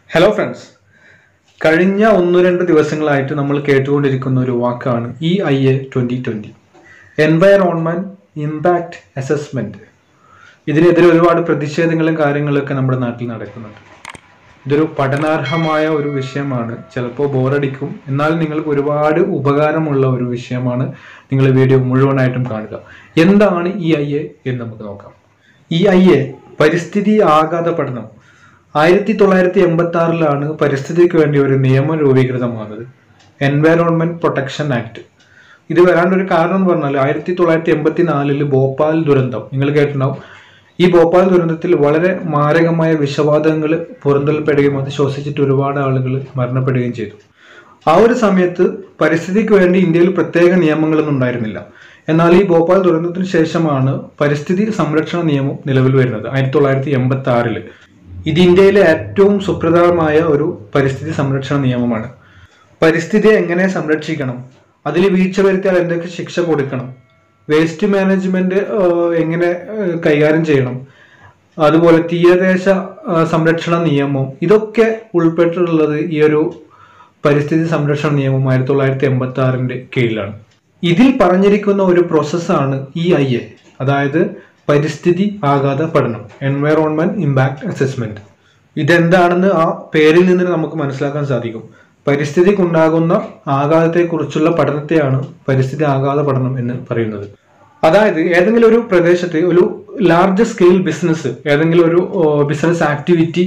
hello friends കഴിഞ്ഞ ഒന്ന് രണ്ട് ദിവസങ്ങളായിട്ട് നമ്മൾ കേട്ടുകൊണ്ടിരിക്കുന്ന ഒരു വാക്കാണ് E I A twenty twenty environment impact assessment ഇതിനെതിരെ ഒരുപാട് പ്രതിഷേധങ്ങളും കാര്യങ്ങളൊക്കെ നമ്മുടെ നാട്ടിൽ നടക്കുന്നുണ്ട് ഇതൊരു പഠനാർഹമായ ഒരു വിഷയമാണ് ചിലപ്പോൾ ബോറടിക്കും എന്നാൽ നിങ്ങൾക്ക് ഒരുപാട് ഉപകാരമുള്ള ഒരു വിഷയമാണ് നിങ്ങൾ വീഡിയോ മുഴുവനായിട്ടും കാണുക എന്താണ് ഇ ഐ എ എന്ന് നമുക്ക് നോക്കാം ഇ ഐ എ പരിസ്ഥിതി ആഘാത പഠനം ആയിരത്തി തൊള്ളായിരത്തി എൺപത്തി ആറിലാണ് പരിസ്ഥിതിക്ക് വേണ്ടി ഒരു നിയമം രൂപീകൃതമാകുന്നത് എൻവയറോൺമെന്റ് പ്രൊട്ടക്ഷൻ ആക്ട് ഇത് വരാണ്ടൊരു കാരണം എന്ന് പറഞ്ഞാൽ ആയിരത്തി തൊള്ളായിരത്തി എൺപത്തി നാലില് ഭോപ്പാൽ ദുരന്തം നിങ്ങൾ കേട്ടിട്ടുണ്ടാവും ഈ ഭോപ്പാൽ ദുരന്തത്തിൽ വളരെ മാരകമായ വിഷവാതകങ്ങൾ പുറന്തള്ളപ്പെടുകയും അത് ശ്വസിച്ചിട്ട് ഒരുപാട് ആളുകൾ മരണപ്പെടുകയും ചെയ്തു ആ ഒരു സമയത്ത് പരിസ്ഥിതിക്ക് വേണ്ടി ഇന്ത്യയിൽ പ്രത്യേക നിയമങ്ങളൊന്നും ഉണ്ടായിരുന്നില്ല എന്നാൽ ഈ ഭോപ്പാൽ ദുരന്തത്തിന് ശേഷമാണ് പരിസ്ഥിതി സംരക്ഷണ നിയമം നിലവിൽ വരുന്നത് ആയിരത്തി തൊള്ളായിരത്തി എൺപത്തി ആറില് ഇത് ഇന്ത്യയിലെ ഏറ്റവും സുപ്രധാനമായ ഒരു പരിസ്ഥിതി സംരക്ഷണ നിയമമാണ് പരിസ്ഥിതിയെ എങ്ങനെ സംരക്ഷിക്കണം അതിൽ വീഴ്ച വരുത്തിയാൽ എന്തൊക്കെ ശിക്ഷ കൊടുക്കണം വേസ്റ്റ് മാനേജ്മെന്റ് എങ്ങനെ ഏഹ്, കൈകാര്യം ചെയ്യണം അതുപോലെ തീരദേശ ആ, സംരക്ഷണ നിയമം ഇതൊക്കെ ഉൾപ്പെട്ടിട്ടുള്ളത് ഈ ഒരു പരിസ്ഥിതി സംരക്ഷണ നിയമം ആയിരത്തി തൊള്ളായിരത്തി എൺപത്തി ആറിന്റെ കീഴിലാണ് ഇതിൽ പറഞ്ഞിരിക്കുന്ന ഒരു പ്രോസസ്സാണ് ഇ ഐ എ അതായത് പരിസ്ഥിതി ആഘാത പഠനം എൻവയറോൺമെന്റ് ഇമ്പാക്ട് അസസ്മെന്റ് ഇതെന്താണെന്ന് ആ പേരിൽ നിന്ന് നമുക്ക് മനസ്സിലാക്കാൻ സാധിക്കും പരിസ്ഥിതിക്കുണ്ടാകുന്ന ആഘാതത്തെക്കുറിച്ചുള്ള പഠനത്തെയാണ് പരിസ്ഥിതി ആഘാത പഠനം എന്ന് പറയുന്നത് അതായത് ഏതെങ്കിലും ഒരു പ്രദേശത്ത് ഒരു ലാർജ് സ്കെയിൽ ബിസിനസ് ഏതെങ്കിലും ഒരു ബിസിനസ് ആക്ടിവിറ്റി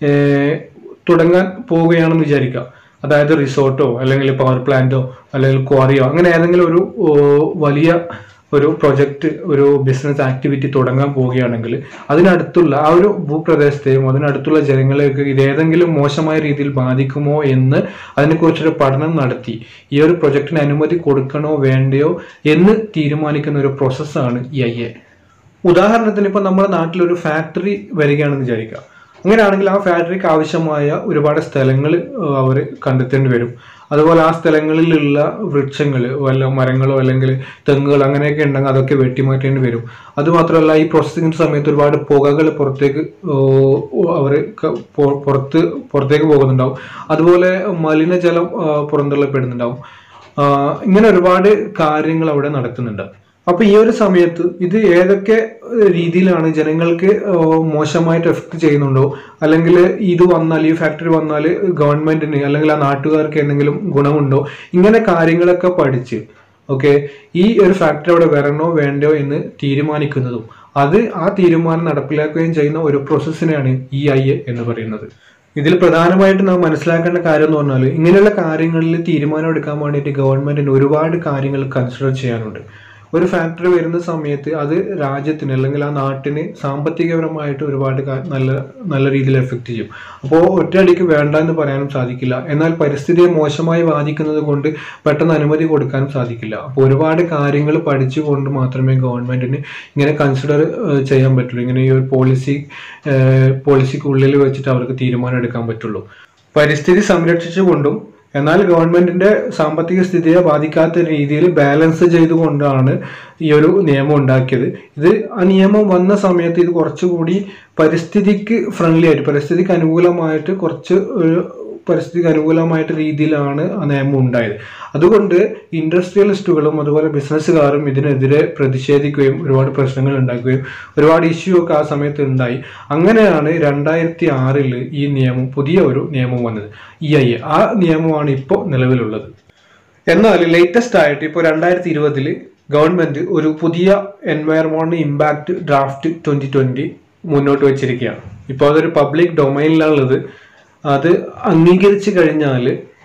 തുടങ്ങാൻ പോവുകയാണെന്ന് വിചാരിക്കുക അതായത് റിസോർട്ടോ അല്ലെങ്കിൽ പവർ പ്ലാന്റോ അല്ലെങ്കിൽ ക്വാറിയോ അങ്ങനെ ഏതെങ്കിലും ഒരു ഓ, വലിയ ഒരു പ്രൊജക്റ്റ് ഒരു ബിസിനസ് ആക്ടിവിറ്റി തുടങ്ങാൻ പോവുകയാണെങ്കിൽ അതിനടുത്തുള്ള ആ ഒരു ഭൂപ്രദേശത്തെയും അതിനടുത്തുള്ള ജനങ്ങളെയൊക്കെ ഇത് ഏതെങ്കിലും മോശമായ രീതിയിൽ ബാധിക്കുമോ എന്ന് അതിനെക്കുറിച്ചൊരു പഠനം നടത്തി ഈ ഒരു പ്രൊജക്റ്റിന് അനുമതി കൊടുക്കണോ വേണ്ടയോ എന്ന് തീരുമാനിക്കുന്ന ഒരു പ്രോസസ്സാണ് ഇ ഐ എ ഉദാഹരണത്തിന് ഇപ്പൊ നമ്മുടെ നാട്ടിൽ ഒരു ഫാക്ടറി വരികയാണെന്ന് വിചാരിക്കുക അങ്ങനെയാണെങ്കിൽ ആ ഫാക്ടറിക്ക് ആവശ്യമായ ഒരുപാട് സ്ഥലങ്ങൾ അവർ കണ്ടെത്തേണ്ടി വരും അതുപോലെ ആ സ്ഥലങ്ങളിലുള്ള വൃക്ഷങ്ങൾ വല്ല മരങ്ങളോ അല്ലെങ്കിൽ തെങ്ങുകൾ അങ്ങനെയൊക്കെ ഉണ്ടെങ്കിൽ അതൊക്കെ വെട്ടിമാറ്റേണ്ടി വരും അതുമാത്രമല്ല ഈ പ്രോസസ്സിങ്ങിന്റെ സമയത്ത് ഒരുപാട് പുകകൾ പുറത്തേക്ക് അവർ പുറത്ത് പുറത്തേക്ക് പോകുന്നുണ്ടാവും അതുപോലെ മലിനജലം ആ, പുറന്തള്ളപ്പെടുന്നുണ്ടാവും ആ, ഇങ്ങനെ ഒരുപാട് കാര്യങ്ങൾ അവിടെ നടക്കുന്നുണ്ട് അപ്പൊ ഈ ഒരു സമയത്ത് ഇത് ഏതൊക്കെ രീതിയിലാണ് ജനങ്ങൾക്ക് ഏഹ്, മോശമായിട്ട് എഫക്ട് ചെയ്യുന്നുണ്ടോ അല്ലെങ്കിൽ ഇത് വന്നാൽ ഈ ഫാക്ടറി വന്നാൽ ഗവൺമെന്റിന് അല്ലെങ്കിൽ ആ നാട്ടുകാർക്ക് എന്തെങ്കിലും ഗുണമുണ്ടോ ഇങ്ങനെ കാര്യങ്ങളൊക്കെ പഠിച്ച് ഓക്കെ ഈ ഒരു ഫാക്ടറി അവിടെ വരണോ വേണ്ടോ എന്ന് തീരുമാനിക്കുന്നതും അത് ആ തീരുമാനം നടപ്പിലാക്കുകയും ചെയ്യുന്ന ഒരു പ്രോസസ്സിനെയാണ് ഇ ഐ എ എന്ന് പറയുന്നത് ഇതിൽ പ്രധാനമായിട്ട് നാം മനസ്സിലാക്കേണ്ട കാര്യം എന്ന് പറഞ്ഞാൽ ഇങ്ങനെയുള്ള കാര്യങ്ങളിൽ തീരുമാനം എടുക്കാൻ വേണ്ടിയിട്ട് ഗവൺമെന്റിന് ഒരുപാട് കാര്യങ്ങൾ കൺസിഡർ ചെയ്യാനുണ്ട് ഒരു ഫാക്ടറി വരുന്ന സമയത്ത് അത് രാജ്യത്തിന് അല്ലെങ്കിൽ ആ നാട്ടിന് സാമ്പത്തികപരമായിട്ട് ഒരുപാട് കാ- നല്ല നല്ല രീതിയിൽ എഫക്റ്റ് ചെയ്യും അപ്പോൾ ഒറ്റയടിക്ക് വേണ്ട എന്ന് പറയാനും സാധിക്കില്ല എന്നാൽ പരിസ്ഥിതിയെ മോശമായി ബാധിക്കുന്നത് കൊണ്ട് പെട്ടെന്ന് അനുമതി കൊടുക്കാനും സാധിക്കില്ല അപ്പോൾ ഒരുപാട് കാര്യങ്ങൾ പഠിച്ചുകൊണ്ട് മാത്രമേ ഗവൺമെന്റിന് ഇങ്ങനെ കൺസിഡർ ചെയ്യാൻ പറ്റുള്ളൂ ഇങ്ങനെ ഈ ഒരു പോളിസി പോളിസിക്കുള്ളിൽ വെച്ചിട്ട് അവർക്ക് തീരുമാനം എടുക്കാൻ പറ്റുള്ളൂ പരിസ്ഥിതി സംരക്ഷിച്ചുകൊണ്ടും എന്നാൽ ഗവൺമെന്റിന്റെ സാമ്പത്തിക സ്ഥിതിയെ ബാധിക്കാത്ത രീതിയിൽ ബാലൻസ് ചെയ്തുകൊണ്ടാണ് ഈ ഒരു നിയമം ഉണ്ടാക്കിയത് ഇത് ആ നിയമം വന്ന സമയത്ത് ഇത് കുറച്ചുകൂടി പരിസ്ഥിതിക്ക് ഫ്രണ്ട്ലി ആയിട്ട് പരിസ്ഥിതിക്ക് അനുകൂലമായിട്ട് കുറച്ച് ഒരു പരിസ്ഥിതിക്ക് അനുകൂലമായിട്ട് രീതിയിലാണ് ആ നിയമം ഉണ്ടായത് അതുകൊണ്ട് ഇൻഡസ്ട്രിയലിസ്റ്റുകളും അതുപോലെ ബിസിനസ്സുകാരും ഇതിനെതിരെ പ്രതിഷേധിക്കുകയും ഒരുപാട് പ്രശ്നങ്ങൾ ഉണ്ടാക്കുകയും ഒരുപാട് ഇഷ്യൂ ഒക്കെ ആ സമയത്ത് ഉണ്ടായി അങ്ങനെയാണ് രണ്ടായിരത്തി ആറില് ഈ നിയമം പുതിയ ഒരു നിയമം വന്നത് ഇ ഐ എ ആ നിയമമാണ് ഇപ്പോൾ നിലവിലുള്ളത് എന്നാൽ ലേറ്റസ്റ്റ് ആയിട്ട് ഇപ്പോൾ രണ്ടായിരത്തി ഇരുപതില് ഗവൺമെന്റ് ഒരു പുതിയ environment impact draft twenty twenty മുന്നോട്ട് വെച്ചിരിക്കുകയാണ് ഇപ്പോൾ അതൊരു പബ്ലിക് ഡൊമൈനിലുള്ളത് അത് അംഗീകരിച്ചു കഴിഞ്ഞാൽ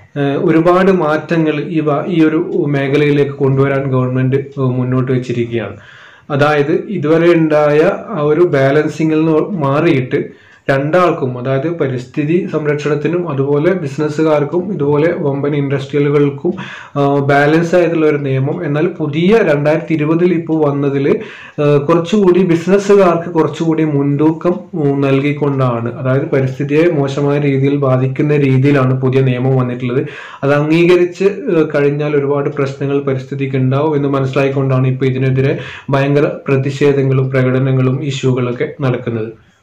ഒരുപാട് മാറ്റങ്ങൾ ഈ വ- ഈ ഒരു മേഖലയിലേക്ക് കൊണ്ടുവരാൻ ഗവൺമെന്റ് ഏഹ്, മുന്നോട്ട് വെച്ചിരിക്കുകയാണ് അതായത് ഇതുവരെ ഉണ്ടായ ആ ഒരു ബാലൻസിങ്ങിൽ നിന്ന് മാറിയിട്ട് രണ്ടാൾക്കും അതായത് പരിസ്ഥിതി സംരക്ഷണത്തിനും അതുപോലെ ബിസിനസ്സുകാർക്കും ഇതുപോലെ വമ്പൻ ഇൻഡസ്ട്രിയലുകൾക്കും ബാലൻസ് ആയിട്ടുള്ള ഒരു നിയമം എന്നാൽ പുതിയ രണ്ടായിരത്തി ഇരുപതിൽ ഇപ്പോൾ വന്നതിൽ കുറച്ചുകൂടി ബിസിനസ്സുകാർക്ക് കുറച്ചുകൂടി മുൻതൂക്കം ഉം, നൽകിക്കൊണ്ടാണ് അതായത് പരിസ്ഥിതിയെ മോശമായ രീതിയിൽ ബാധിക്കുന്ന രീതിയിലാണ് പുതിയ നിയമം വന്നിട്ടുള്ളത് അത് അംഗീകരിച്ച് ഏഹ്, കഴിഞ്ഞാൽ ഒരുപാട് പ്രശ്നങ്ങൾ പരിസ്ഥിതിക്ക് ഉണ്ടാവും എന്ന് മനസ്സിലായിക്കൊണ്ടാണ് ഇപ്പോൾ ഇതിനെതിരെ ഭയങ്കര പ്രതിഷേധങ്ങളും പ്രകടനങ്ങളും ഇഷ്യൂകളൊക്കെ നടക്കുന്നത്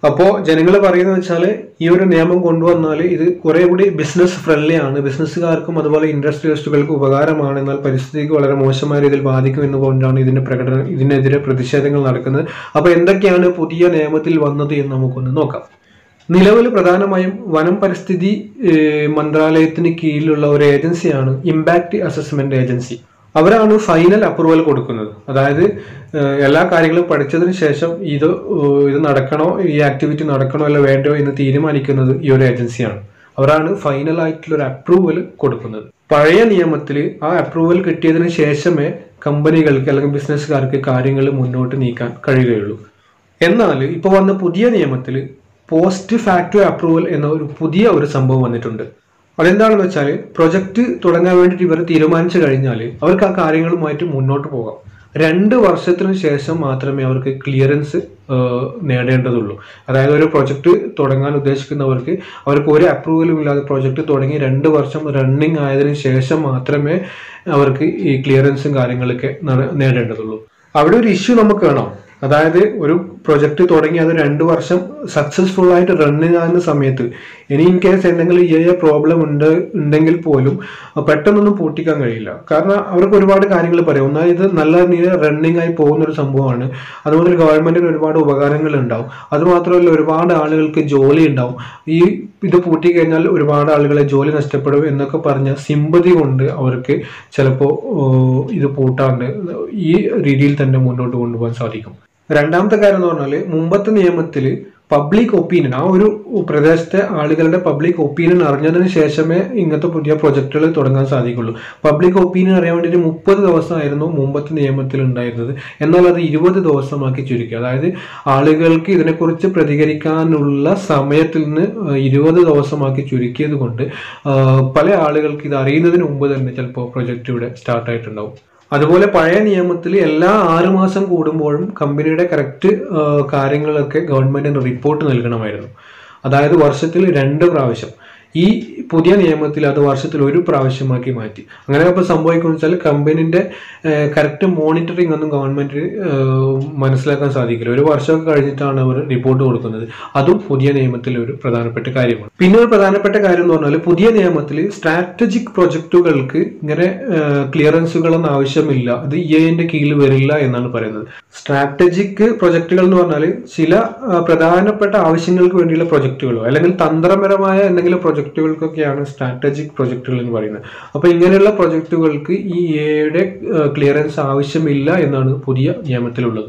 അപ്പോൾ ജനങ്ങൾ പറയുന്നത് വെച്ചാൽ ഈ ഒരു നിയമം കൊണ്ടുവന്നാൽ ഇത് കുറെ കൂടി ബിസിനസ് ഫ്രണ്ട്ലി ആണ് ബിസിനസ്സുകാർക്കും അതുപോലെ ഇൻഡസ്ട്രിയലിസ്റ്റുകൾക്കും ഉപകാരമാണ് എന്നാൽ പരിസ്ഥിതിക്ക് വളരെ മോശമായ രീതിയിൽ ബാധിക്കും എന്നുകൊണ്ടാണ് ഇതിന്റെ പ്രകടനം ഇതിനെതിരെ പ്രതിഷേധങ്ങൾ നടക്കുന്നത് അപ്പോൾ എന്തൊക്കെയാണ് പുതിയ നിയമത്തിൽ വന്നത് എന്ന് നമുക്കൊന്ന് നോക്കാം നിലവിൽ പ്രധാനമായും വനം പരിസ്ഥിതി ഏഹ്, മന്ത്രാലയത്തിന് കീഴിലുള്ള ഒരു ഏജൻസിയാണ് ഇമ്പാക്ട് അസസ്മെന്റ് ഏജൻസി അവരാണ് ഫൈനൽ അപ്രൂവൽ കൊടുക്കുന്നത് അതായത് ഏഹ്, എല്ലാ കാര്യങ്ങളും പഠിച്ചതിന് ശേഷം ഇത് ഏഹ്, ഇത് നടക്കണോ ഈ ആക്ടിവിറ്റി നടക്കണോ അല്ല വേണ്ടോ എന്ന് തീരുമാനിക്കുന്നത് ഈ ഒരു ഏജൻസിയാണ് അവരാണ് ഫൈനൽ ആയിട്ടുള്ള ഒരു അപ്രൂവൽ കൊടുക്കുന്നത് പഴയ നിയമത്തിൽ ആ അപ്രൂവൽ കിട്ടിയതിന് ശേഷമേ കമ്പനികൾക്ക് അല്ലെങ്കിൽ ബിസിനസ്സുകാർക്ക് കാര്യങ്ങൾ മുന്നോട്ട് നീക്കാൻ കഴിയുകയുള്ളൂ എന്നാൽ ഇപ്പോൾ വന്ന പുതിയ നിയമത്തിൽ പോസ്റ്റ് ഫാക്ടോ അപ്രൂവൽ എന്ന ഒരു പുതിയ ഒരു സംഭവം വന്നിട്ടുണ്ട് അതെന്താണെന്ന് വെച്ചാൽ പ്രൊജക്റ്റ് തുടങ്ങാൻ വേണ്ടിയിട്ട് ഇവർ തീരുമാനിച്ചു കഴിഞ്ഞാൽ അവർക്ക് ആ കാര്യങ്ങളുമായിട്ട് മുന്നോട്ട് പോകാം രണ്ട് വർഷത്തിന് ശേഷം മാത്രമേ അവർക്ക് ക്ലിയറൻസ് നേടേണ്ടതുള്ളൂ അതായത് ഒരു പ്രൊജക്റ്റ് തുടങ്ങാൻ ഉദ്ദേശിക്കുന്നവർക്ക് അവർക്ക് ഒരു അപ്രൂവലും ഇല്ലാതെ പ്രൊജക്റ്റ് തുടങ്ങി രണ്ട് വർഷം റണ്ണിങ് ആയതിനു ശേഷം മാത്രമേ അവർക്ക് ഈ ക്ലിയറൻസും കാര്യങ്ങളൊക്കെ നട- നേടേണ്ടതുള്ളൂ അവിടെ ഒരു ഇഷ്യൂ നമുക്ക് കാണാം അതായത് ഒരു പ്രൊജക്റ്റ് തുടങ്ങി അത് രണ്ട് വർഷം സക്സസ്ഫുൾ ആയിട്ട് റണ്ണിങ് ആകുന്ന സമയത്ത് ഇനി ഇൻ കേസ് എന്തെങ്കിലും ഈ പ്രോബ്ലം ഉണ്ട് ഉണ്ടെങ്കിൽ പോലും പെട്ടെന്നൊന്നും പൂട്ടിക്കാൻ കഴിയില്ല കാരണം അവർക്ക് ഒരുപാട് കാര്യങ്ങൾ പറയാം ഒന്നാമത് ഇത് നല്ല രീതിയിൽ റണ്ണിങ് ആയി പോകുന്ന ഒരു സംഭവമാണ് അതുമുതൽ ഗവൺമെന്റിന് ഒരുപാട് ഉപകാരങ്ങൾ ഉണ്ടാവും അതുമാത്രമല്ല ഒരുപാട് ആളുകൾക്ക് ജോലി ഉണ്ടാവും ഈ ഇത് പൂട്ടിക്കഴിഞ്ഞാൽ ഒരുപാട് ആളുകളെ ജോലി നഷ്ടപ്പെടും എന്നൊക്കെ പറഞ്ഞ സിമ്പതി കൊണ്ട് അവർക്ക് ചിലപ്പോൾ ഇത് പൂട്ടാണ്ട് ഈ രീതിയിൽ തന്നെ മുന്നോട്ട് കൊണ്ടുപോകാൻ സാധിക്കും രണ്ടാമത്തെ കാര്യം എന്ന് പറഞ്ഞാൽ മുമ്പത്തെ നിയമത്തിൽ പബ്ലിക് ഒപ്പീനിയൻ ആ ഒരു പ്രദേശത്തെ ആളുകളുടെ പബ്ലിക് ഒപ്പീനിയൻ അറിഞ്ഞതിന് ശേഷമേ ഇങ്ങനത്തെ പുതിയ പ്രൊജക്ടുകൾ തുടങ്ങാൻ സാധിക്കുള്ളൂ പബ്ലിക് ഒപ്പീനിയൻ അറിയാൻ വേണ്ടിയിട്ട് മുപ്പത് ദിവസമായിരുന്നു മുമ്പത്തെ നിയമത്തിൽ ഉണ്ടായിരുന്നത് എന്നാൽ അത് ഇരുപത് ദിവസമാക്കി ചുരുക്കി അതായത് ആളുകൾക്ക് ഇതിനെക്കുറിച്ച് പ്രതികരിക്കാനുള്ള സമയത്തിൽ നിന്ന് ഇരുപത് ദിവസമാക്കി ചുരുക്കിയത് കൊണ്ട് ആ, പല ആളുകൾക്ക് ഇത് അറിയുന്നതിന് മുമ്പ് തന്നെ ചിലപ്പോൾ പ്രൊജക്റ്റ് ഇവിടെ സ്റ്റാർട്ട് ആയിട്ടുണ്ടാവും അതുപോലെ പഴയ നിയമത്തിൽ എല്ലാ ആറ് മാസം കൂടുമ്പോഴും കമ്പനിയുടെ കറക്റ്റ് കാര്യങ്ങളൊക്കെ ഗവൺമെന്റിന് റിപ്പോർട്ട് നൽകണമായിരുന്നു അതായത് വർഷത്തിൽ രണ്ട് പ്രാവശ്യം ഈ പുതിയ നിയമത്തിൽ അത് വർഷത്തിൽ ഒരു പ്രാവശ്യമാക്കി മാറ്റി അങ്ങനെ ഇപ്പോൾ സംഭവിക്കുന്നത് വെച്ചാൽ കമ്പനിന്റെ കറക്റ്റ് മോണിറ്ററിംഗ് ഒന്നും ഗവൺമെന്റ് മനസ്സിലാക്കാൻ സാധിക്കില്ല ഒരു വർഷമൊക്കെ കഴിഞ്ഞിട്ടാണ് അവർ റിപ്പോർട്ട് കൊടുക്കുന്നത് അതും പുതിയ നിയമത്തിലെ ഒരു പ്രധാനപ്പെട്ട കാര്യമാണ് പിന്നെ ഒരു പ്രധാനപ്പെട്ട കാര്യം എന്ന് പറഞ്ഞാൽ പുതിയ നിയമത്തിൽ സ്ട്രാറ്റജിക് പ്രൊജക്റ്റുകൾക്ക് ഇങ്ങനെ ക്ലിയറൻസുകളൊന്നും ആവശ്യമില്ല അത് ഇ ഐന്റെ കീഴിൽ വരില്ല എന്നാണ് പറയുന്നത് സ്ട്രാറ്റജിക് പ്രൊജക്റ്റുകൾ എന്ന് പറഞ്ഞാൽ ചില ആ, പ്രധാനപ്പെട്ട ആവശ്യങ്ങൾക്ക് വേണ്ടിയുള്ള പ്രൊജക്റ്റുകളോ അല്ലെങ്കിൽ തന്ത്രപരമായ എന്തെങ്കിലും പ്രൊജക്റ്റുകൾക്കൊക്കെയാണ് സ്ട്രാറ്റജിക് പ്രൊജക്റ്റുകൾ എന്ന് പറയുന്നത് അപ്പോൾ ഇങ്ങനെയുള്ള പ്രൊജക്റ്റുകൾക്ക് ഈ എയുടെ ക്ലിയറൻസ് ആവശ്യമില്ല എന്നാണ് പുതിയ നിയമത്തിലുള്ളത്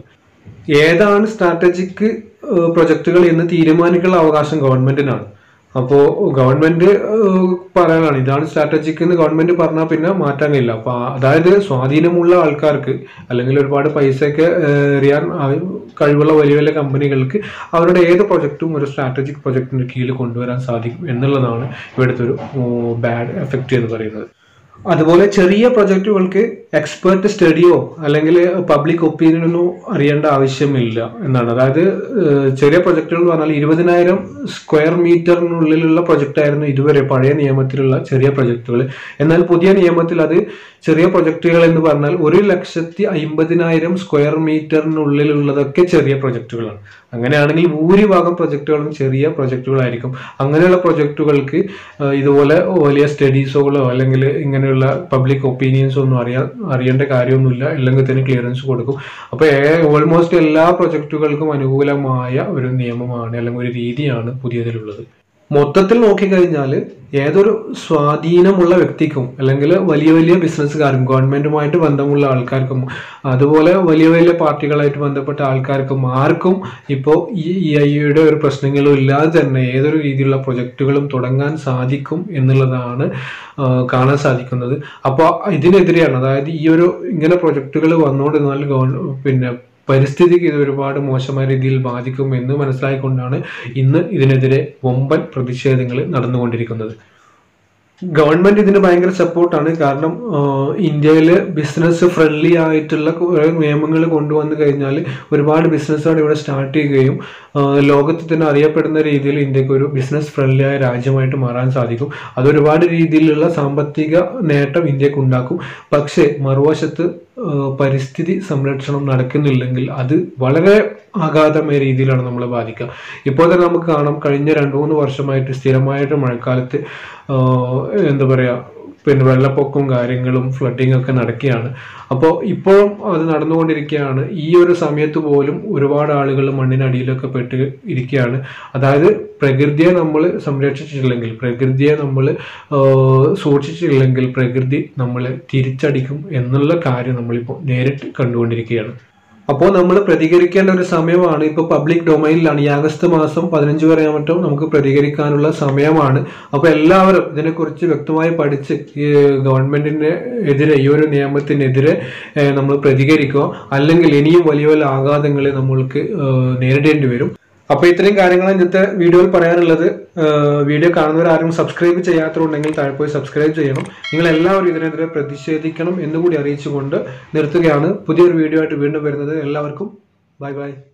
ഏതാണ് സ്ട്രാറ്റജിക് പ്രൊജക്റ്റുകൾ എന്ന് തീരുമാനിക്കാനുള്ള അവകാശം ഗവൺമെന്റിനാണ് അപ്പോൾ ഗവൺമെന്റ് പറയാനാണ് ഇതാണ് സ്ട്രാറ്റജിക് എന്ന് ഗവൺമെന്റ് പറഞ്ഞാൽ പിന്നെ മാറ്റാൻ കഴിയില്ല അപ്പൊ അതായത് സ്വാധീനമുള്ള ആൾക്കാർക്ക് അല്ലെങ്കിൽ ഒരുപാട് പൈസയൊക്കെ ഏഹ്, എറിയാൻ ആ- കഴിവുള്ള വലിയ വലിയ കമ്പനികൾക്ക് അവരുടെ ഏത് പ്രൊജക്റ്റും ഒരു സ്ട്രാറ്റജിക് പ്രൊജക്ടിന്റെ കീഴിൽ കൊണ്ടുവരാൻ സാധിക്കും എന്നുള്ളതാണ് ഇവിടുത്തെ ഒരു ബാഡ് എഫക്റ്റ് എന്ന് പറയുന്നത് അതുപോലെ ചെറിയ പ്രൊജക്റ്റുകൾക്ക് എക്സ്പേർട്ട് സ്റ്റഡിയോ അല്ലെങ്കിൽ പബ്ലിക് ഒപ്പീനിയനോ അറിയേണ്ട ആവശ്യമില്ല എന്നാണ് അതായത് ഏഹ്, ചെറിയ പ്രൊജക്റ്റുകൾ എന്ന് പറഞ്ഞാൽ ഇരുപതിനായിരം സ്ക്വയർ മീറ്ററിനുള്ളിലുള്ള പ്രൊജക്റ്റ് ആയിരുന്നു ഇതുവരെ പഴയ നിയമത്തിലുള്ള ചെറിയ പ്രൊജക്റ്റുകൾ എന്നാൽ പുതിയ നിയമത്തിൽ അത് ചെറിയ പ്രൊജക്റ്റുകൾ എന്ന് പറഞ്ഞാൽ ഒരു ലക്ഷത്തി അമ്പതിനായിരം സ്ക്വയർ മീറ്ററിനുള്ളിലുള്ളതൊക്കെ ചെറിയ പ്രൊജക്റ്റുകളാണ് അങ്ങനെയാണെങ്കിൽ ഭൂരിഭാഗം പ്രൊജക്റ്റുകളും ചെറിയ പ്രൊജക്റ്റുകളായിരിക്കും അങ്ങനെയുള്ള പ്രൊജക്റ്റുകൾക്ക് ആഹ് ഇതുപോലെ വലിയ സ്റ്റഡീസുകളോ അല്ലെങ്കിൽ ഇങ്ങനെയുള്ള പബ്ലിക് ഒപ്പീനിയൻസോ ഒന്നും അറിയാൻ അറിയേണ്ട കാര്യമൊന്നുമില്ല അല്ലെങ്കിൽ തന്നെ ക്ലിയറൻസ് കൊടുക്കും അപ്പോൾ ഓൾമോസ്റ്റ് എല്ലാ പ്രൊജക്റ്റുകൾക്കും അനുകൂലമായ ഒരു നിയമമാണ് അല്ലെങ്കിൽ ഒരു രീതിയാണ് പുതിയതിലുള്ളത് മൊത്തത്തിൽ നോക്കിക്കഴിഞ്ഞാൽ ഏതൊരു സ്വാധീനമുള്ള വ്യക്തിക്കും അല്ലെങ്കിൽ വലിയ വലിയ ബിസിനസ്സുകാർക്കും ഗവൺമെന്റുമായിട്ട് ബന്ധമുള്ള ആൾക്കാർക്കും അതുപോലെ വലിയ വലിയ പാർട്ടികളായിട്ട് ബന്ധപ്പെട്ട ആൾക്കാർക്കും ആർക്കും ഇപ്പോൾ ഈ ഇ ഐയുടെ ഒരു പ്രശ്നങ്ങളും ഇല്ലാതെ തന്നെ ഏതൊരു രീതിയിലുള്ള പ്രൊജക്റ്റുകളും തുടങ്ങാൻ സാധിക്കും എന്നുള്ളതാണ് ആ, കാണാൻ സാധിക്കുന്നത് അപ്പോൾ ഇതിനെതിരെയാണ് അതായത് ഈ ഒരു ഇങ്ങനെ പ്രൊജക്റ്റുകൾ വന്നുകൊണ്ടിരുന്നാൽ ഗവൺ പിന്നെ പരിസ്ഥിതിക്ക് ഇത് ഒരുപാട് മോശമായ രീതിയിൽ ബാധിക്കും എന്ന് മനസ്സിലായിക്കൊണ്ടാണ് ഇന്ന് ഇതിനെതിരെ വമ്പൻ പ്രതിഷേധങ്ങൾ നടന്നുകൊണ്ടിരിക്കുന്നത് ഗവൺമെന്റ് ഇതിന് ഭയങ്കര സപ്പോർട്ടാണ് കാരണം ഇന്ത്യയിൽ ബിസിനസ് ഫ്രണ്ട്ലി ആയിട്ടുള്ള കുറേ നിയമങ്ങൾ കൊണ്ടുവന്നു കഴിഞ്ഞാൽ ഒരുപാട് ബിസിനസ്സുകൾ ഇവിടെ സ്റ്റാർട്ട് ചെയ്യുകയും ആ, ലോകത്ത് തന്നെ അറിയപ്പെടുന്ന രീതിയിൽ ഇന്ത്യക്ക് ഒരു ബിസിനസ് ഫ്രണ്ട്ലി ആയ രാജ്യമായിട്ട് മാറാൻ സാധിക്കും അത് ഒരുപാട് രീതിയിലുള്ള സാമ്പത്തിക നേട്ടം ഇന്ത്യക്ക് ഉണ്ടാക്കും പക്ഷേ മറുവശത്ത് ഏഹ്, പരിസ്ഥിതി സംരക്ഷണം നടക്കുന്നില്ലെങ്കിൽ അത് വളരെ അഗാധമായ രീതിയിലാണ് നമ്മളെ ബാധിക്കുക ഇപ്പോൾ തന്നെ നമുക്ക് കാണാം കഴിഞ്ഞ രണ്ട് മൂന്ന് വർഷമായിട്ട് സ്ഥിരമായിട്ട് മഴക്കാലത്ത് ഏഹ്, എന്താ പറയുക പിന്നെ വെള്ളപ്പൊക്കവും കാര്യങ്ങളും ഫ്ലഡിങ് ഒക്കെ നടക്കുകയാണ് അപ്പോൾ ഇപ്പോഴും അത് നടന്നുകൊണ്ടിരിക്കുകയാണ് ഈ ഒരു സമയത്ത് പോലും ഒരുപാട് ആളുകൾ മണ്ണിനടിയിലൊക്കെ പെട്ട് ഇരിക്കുകയാണ് അതായത് പ്രകൃതിയെ നമ്മൾ സംരക്ഷിച്ചിട്ടില്ലെങ്കിൽ പ്രകൃതിയെ നമ്മൾ സൂക്ഷിച്ചിട്ടില്ലെങ്കിൽ പ്രകൃതി നമ്മളെ തിരിച്ചടിക്കും എന്നുള്ള കാര്യം നമ്മളിപ്പോൾ നേരിട്ട് കണ്ടുകൊണ്ടിരിക്കുകയാണ് അപ്പോൾ നമ്മൾ പ്രതികരിക്കേണ്ട ഒരു സമയമാണ് ഇപ്പോൾ പബ്ലിക് ഡൊമൈനിലാണ് ഈ ആഗസ്റ്റ് മാസം പതിനഞ്ച് വരെ മറ്റും നമുക്ക് പ്രതികരിക്കാനുള്ള സമയമാണ് അപ്പോൾ എല്ലാവരും ഇതിനെക്കുറിച്ച് വ്യക്തമായി പഠിച്ച് ഈ ഗവൺമെന്റിന് എതിരെ ഈ ഒരു നിയമത്തിനെതിരെ ഏഹ്, നമ്മൾ പ്രതികരിക്കുക അല്ലെങ്കിൽ ഇനിയും വലിയ വലിയ ആഘാതങ്ങൾ നമ്മൾക്ക് ഏഹ്, നേരിടേണ്ടി വരും അപ്പോൾ ഇത്രയും കാര്യങ്ങളാണ് ഇന്നത്തെ വീഡിയോയിൽ പറയാനുള്ളത് ഏഹ്, വീഡിയോ കാണുന്നവരാരും സബ്സ്ക്രൈബ് ചെയ്യാത്തതുണ്ടെങ്കിൽ താഴെ പോയി സബ്സ്ക്രൈബ് ചെയ്യണം നിങ്ങൾ എല്ലാവരും ഇതിനെതിരെ പ്രതിഷേധിക്കണം എന്നുകൂടി അറിയിച്ചുകൊണ്ട് നിർത്തുകയാണ് പുതിയൊരു വീഡിയോ ആയിട്ട് വീണ്ടും വരുന്നത് എല്ലാവർക്കും ബൈ ബൈ